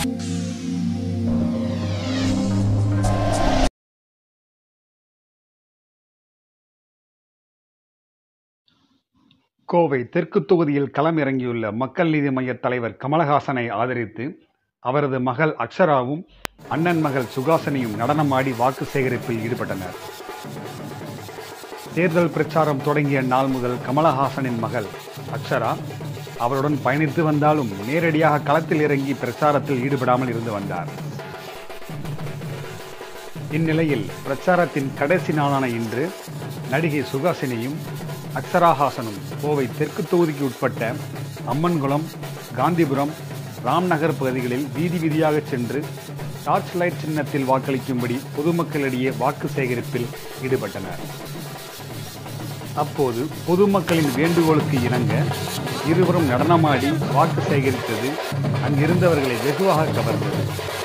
கோவை தெற்கு தொகுதியில் களமிறங்கியுள்ள மக்கள் நீதி மய்ய தலைவர் கமலஹாசனை ஆதரித்து அவரது மகள் அக்ஷராவும் அண்ணன் மகள் சுகாசினியும் நடனமாடி வாக்கு சேகரிப்பில் ஈடுபட்டனர் தேர்தல் பிரச்சாரம் தொடங்கிய நாள் முதல் கமலஹாசனின் மகள் அக்ஷரா அவருடன் பயணித்து வந்தாலும் நேரடியாக களத்தில் இறங்கி பிரச்சாரத்தில் ஈடுபடாமல் இருந்து வந்தார் இந்நிலையில் பிரச்சாரத்தின் கடைசி நாளான இன்று நடிகை சுகாசினியும் அக்ஷராஹாசனும் கோவை தெற்கு தொகுதிக்கு உட்பட்ட அம்மன்குளம் காந்திபுரம் ராம்நகர் பகுதிகளில் வீதி வீதியாக சென்று டார்ச் லைட் சின்னத்தில் வாக்களிக்கும்படி பொதுமக்களிடையே வாக்கு சேகரிப்பில் ஈடுபட்டனர் அப்போது பொதுமக்களின் வேண்டுகோளுக்கு இணங்க இருவரும் நடனமாடி வாக்கு சேகரித்தது அங்கிருந்தவர்களை வெகுவாக கவர்ந்தது